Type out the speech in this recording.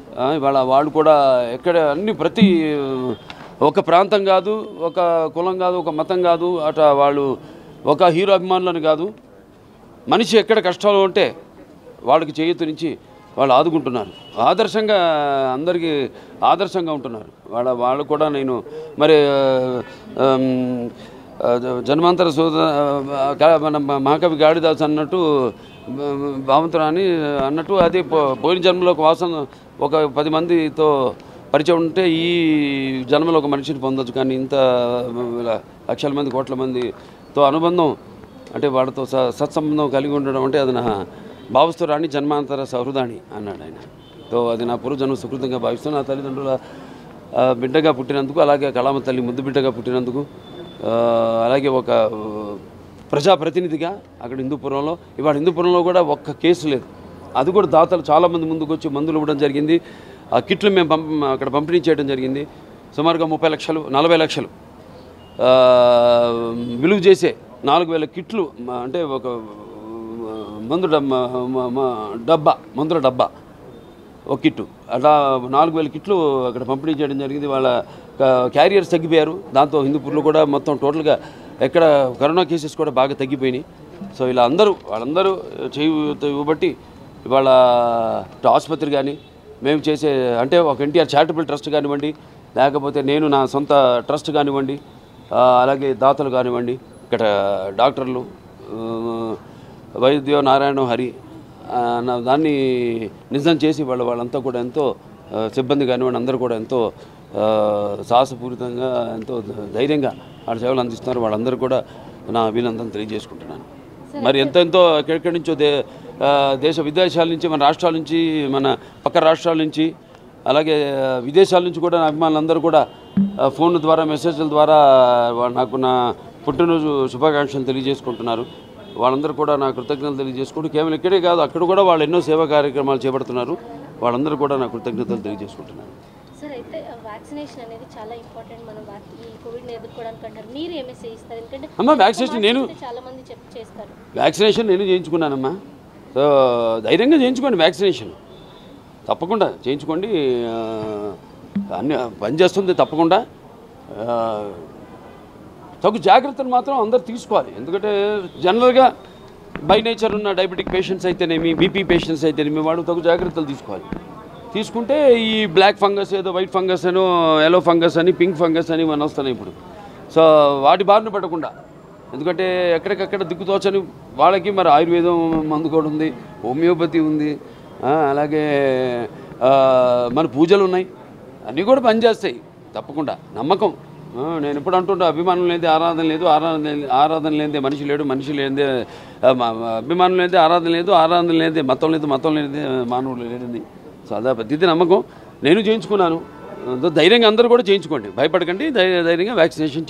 ఆ, ఇవాళ వాళ్ళు కూడా ఎక్కడ అన్ని ప్రతి ఒక ప్రాంతం కాదు ఒక కులం కాదు ఒక మతం కాదు అట వాళ్ళు ఒక హీరో అభిమానులని కాదు మనిషి ఎక్కడ కష్టాలు ఉంటే వాళ్ళకి చేయూతనిచ్చి వాళ్ళు ఆదుకుంటున్నారు ఆదర్శంగా అందరికీ ఆదర్శంగా ఉంటున్నారు వాళ్ళ వాళ్ళు కూడా నేను మరి ఆ, ఆ, జన్మాంతర సోద ఆ, గా- మన మహాకవి గాడిదాస్ అన్నట్టు భావంతురాని అన్నట్టు అది పో- పోయిన జన్మలో ఒక వాసన ఒక పది మందితో పరిచయం ఉంటే ఈ జన్మలో ఒక మనిషిని పొందొచ్చు కానీ ఇంత ల- లక్షల మంది కోట్ల మందితో అనుబంధం అంటే వాళ్ళతో స సత్సంబంధం కలిగి ఉండడం అంటే అది నా భావస్తురాణి జన్మాంతర సహృదాణి అన్నాడు ఆయన సో అది నా పూర్వజన్మ సుకృతంగా భావిస్తూ నా తల్లిదండ్రుల ఆ, బిడ్డగా పుట్టినందుకు అలాగే కళామ తల్లి ముద్దు బిడ్డగా పుట్టినందుకు ఆ, అలాగే ఒక ఆ, ప్రజాప్రతినిధిగా అక్కడ హిందూపురంలో ఇవాళ హిందూపురంలో కూడా ఒక్క కేసు లేదు అది కూడా దాతలు చాలామంది ముందుకు వచ్చి మందులు ఇవ్వడం జరిగింది ఆ కిట్లు మేము పంప అక్కడ పంపిణీ చేయడం జరిగింది సుమారుగా ముప్పై లక్షలు నలభై లక్షలు ఆ, విలువ చేసే నాలుగు వేల కిట్లు మ- అంటే ఒక ఆ, మందు డబ్బా మ- మ- డబ్బా మందుల డబ్బా ఒక కిట్టు అట్లా నాలుగు వేల కిట్లు అక్కడ పంపిణీ చేయడం జరిగింది వాళ్ళ క- క్యారియర్స్ తగ్గిపోయారు దాంతో హిందూపూర్లో కూడా మొత్తం టోటల్గా ఎక్కడ కరోనా కేసెస్ కూడా బాగా తగ్గిపోయినాయి సో ఇలా అందరూ వాళ్ళందరూ చేయి ఇవ్వబట్టి ఇవాళ ఇటు ఆసుపత్రి కానీ మేము చేసే అంటే ఒక ఎన్టీఆర్ చారిటబుల్ ట్రస్ట్ కానివ్వండి లేకపోతే నేను నా సొంత ట్రస్ట్ కానివ్వండి ఆ, అలాగే దాతలు కానివ్వండి ఇక్కడ డాక్టర్లు ఆ, వైద్య నారాయణ హరి ఆ, నా దాన్ని నిజం చేసి వాళ్ళ వాళ్ళంతా కూడా ఎంతో ఆ, సిబ్బంది కానివ్వండి అందరూ కూడా ఎంతో ఆ, సాహసపూరితంగా ఎంతో ధైర్యంగా వాళ్ళ సేవలు అందిస్తున్నారు వాళ్ళందరూ కూడా నా అభినందన తెలియజేసుకుంటున్నాను మరి ఎంత ఎంతో ఎక్కడెక్కడి నుంచో దే ఆ, దేశ విదేశాల నుంచి మన రాష్ట్రాల నుంచి మన పక్క రాష్ట్రాల నుంచి అలాగే ఆ, విదేశాల నుంచి కూడా నా అభిమానులందరూ కూడా ఆ, ఫోన్ ద్వారా మెసేజ్ల ద్వారా వా- నాకు నా పుట్టినరోజు శుభాకాంక్షలు తెలియజేసుకుంటున్నారు వాళ్ళందరూ కూడా నా కృతజ్ఞతలు తెలియజేసుకుంటూ కేవలం ఇక్కడే కాదు అక్కడ కూడా వాళ్ళు ఎన్నో సేవా కార్యక్రమాలు చేపడుతున్నారు వాళ్ళందరూ కూడా నా కృతజ్ఞతలు తెలియజేసుకుంటున్నారు సార్ అయితే వ్యాక్సినేషన్ అనేది చాలా ఇంపార్టెంట్ మనం vac- ఈ కోవిడ్ని ఎదుర్కోవడానికి అంటారు మీరు ఏమి చేయిస్తారు ఎందుకంటే అమ్మ వ్యాక్సినేషన్ నేను చాలా మంది చెప్ చేస్తారు వ్యాక్సినేషన్ నేను చేయించుకున్నానమ్మా సో ధైర్యంగా చేయించుకోండి వ్యాక్సినేషన్ తప్పకుండా చేయించుకోండి ఆ, అన్ని పనిచేస్తుంది తప్పకుండా ఆ, తగు జాగ్రత్తలు మాత్రం అందరు తీసుకోవాలి ఎందుకంటే జనరల్గా బై నేచర్ ఉన్న డయాబెటిక్ పేషెంట్స్ అయితేనేమి బీపీ పేషెంట్స్ అయితేనేమి వాడు తగు జాగ్రత్తలు తీసుకోవాలి తీసుకుంటే ఈ బ్లాక్ ఫంగస్ ఏదో వైట్ ఫంగస్ అనో ఎల్లో ఫంగస్ అని పింక్ ఫంగస్ అని మన వస్తున్నాయి ఇప్పుడు సో వాటి బారిన పడకుండా ఎందుకంటే ఎక్కడికక్కడ దిక్కుతోచని వాళ్ళకి మరి ఆయుర్వేదం మందు కూడా ఉంది హోమియోపతి ఉంది ఆ, అలాగే ఆ, మన పూజలు ఉన్నాయి అన్నీ కూడా పనిచేస్తాయి తప్పకుండా నమ్మకం ఆ, నేను ఎప్పుడు అంటుంటా అభిమానం లేదే ఆరాధన లేదు ఆరాధన లే- ఆరాధన లేదే మనిషి లేడు మనిషి లేదే ఆ, మా- మా అభిమానం లేదే ఆరాధన లేదు ఆరాధన లేదే మతం లేదు మతం లేదే మానవుడు లేదని సో అదే పద్ధతి నమ్మకం నేను చేయించుకున్నాను ధైర్యంగా అందరూ కూడా చేయించుకోండి భయపడకండి ధై- ధైర్యంగా వ్యాక్సినేషన్